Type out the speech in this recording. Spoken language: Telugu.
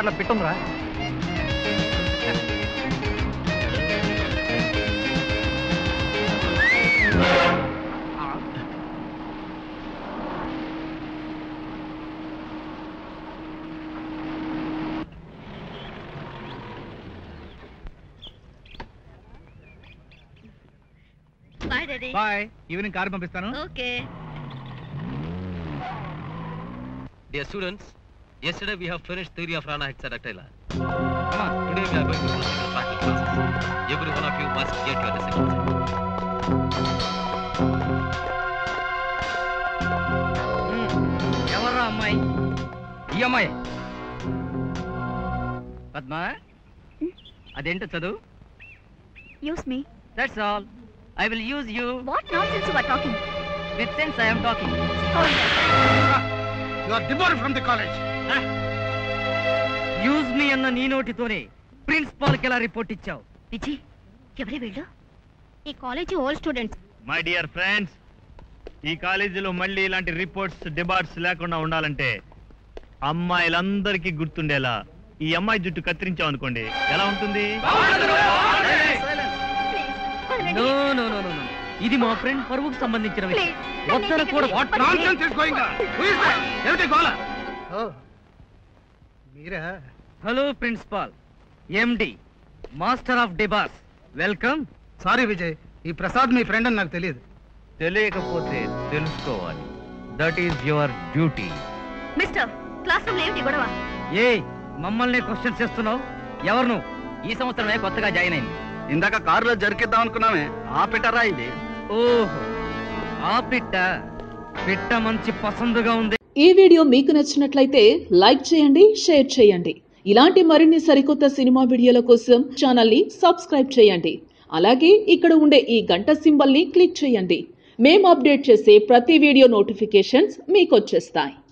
కార్లో పెట్టుందిరా bye daddy bye evening car పంపిస్తాను okay Dear students, yesterday we have finished theory of Rana hexadactyla. Come on. Today we are going to proceed with practical classes. Every one of you must get your assignments. ఎవర్రా అమ్మాయి ఈ అమ్మాయి పద్మ అదేంటో చదువు use me that's all I will use you what nonsense you are talking with sense I'm talking You are debarred from the college. Use me అన్న నీ నోటితోనే ప్రిన్సిపాల్ కి ఎలా రిపోర్ట్ ఇచ్చావు విజయ్ ఎవరే వీళ్ళు ఈ college old students my dear friends ఈ కాలేజీలో మళ్ళీ ఇలాంటి రిపోర్ట్స్ డిబాట్స్ లేకుండా ఉండాలంటే అమ్మాయిలందరికీ గుర్తుండేలా ఈ అమ్మాయి జుట్టు కత్తిరించాం అనుకోండి ఎలా ఉంటుంది నో నో నో నో ఇది మా ఫ్రెండ్ పరువుకు సంబంధించిన విషయం వద్దన కూడా What nonsense is going on? Who is that? ఏమిటి గోల? Oh, మీరా hello principal MD master of debase welcome sorry Vijay ఈ ప్రసాద్ మీ ఫ్రెండ్ అని నాకు తెలియదు తెలియకపోతే తెలుసుకోవాలి that is your duty mister classroom ఏమిటి గొడవ ఏ మమ్మల్ని క్వశ్చన్స్ చేస్తున్నావు ఎవరు నువ్వు ఈ సంవత్సరమే కొత్తగా జాయిన్ అయింది ఇందాక కారులో జరికిద్దాం అనుకున్నామే ఆ పెట్టరా ఇది ఓహో ఆ పిట్ట పిట్ట మంచి పసందుగా ఉంది ఈ వీడియో మీకు నచ్చినట్లయితే లైక్ చేయండి షేర్ చేయండి ఇలాంటి మరిన్ని సరికొత్త సినిమా వీడియోల కోసం ఛానల్ని సబ్స్క్రైబ్ చేయండి అలాగే ఇక్కడ ఉండే ఈ గంట సింబల్ని క్లిక్ చేయండి మేము అప్డేట్ చేసే ప్రతి వీడియో నోటిఫికేషన్స్ మీకు వచ్చేస్తాయి